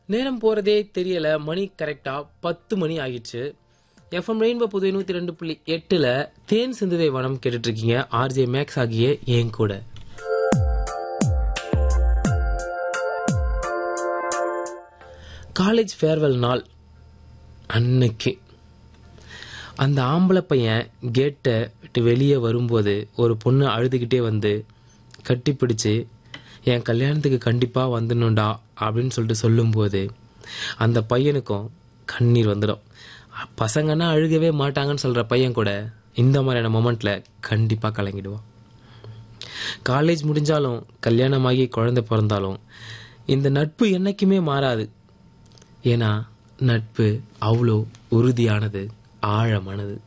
நேரம் போகிறதே தெரியல மணி கரெக்டாக பத்து மணி ஆகிடுச்சு எஃப்எம் ரெயின்போ புதுவை நூற்றி ரெண்டு புள்ளி எட்டில் தேன் சிந்துதை வனம் கேட்டுட்டு இருக்கீங்க ஆர்ஜே மேக்ஸ் ஆகிய என் கூட காலேஜ் ஃபேர்வெல் நாள் அன்னைக்கு அந்த ஆம்பளை பையன் கேட்டை விட்டு வெளியே வரும்போது ஒரு பொண்ணு அழுதுகிட்டே வந்து கட்டிப்பிடிச்சு என் கல்யாணத்துக்கு கண்டிப்பாக வந்துடணும்டா அப்படின்னு சொல்லிட்டு சொல்லும்போது அந்த பையனுக்கும் கண்ணீர் வந்துடும் பசங்கன்னா அழுகவே மாட்டாங்கன்னு சொல்கிற பையன் கூட இந்த மாதிரியான மொமெண்ட்டில் கண்டிப்பாக கலங்கிடுவான் காலேஜ் முடிஞ்சாலும் கல்யாணமாகி குழந்தை பிறந்தாலும் இந்த நட்பு என்றைக்குமே மாறாது ஏன்னா நட்பு அவ்வளோ உறுதியானது ஆழமானது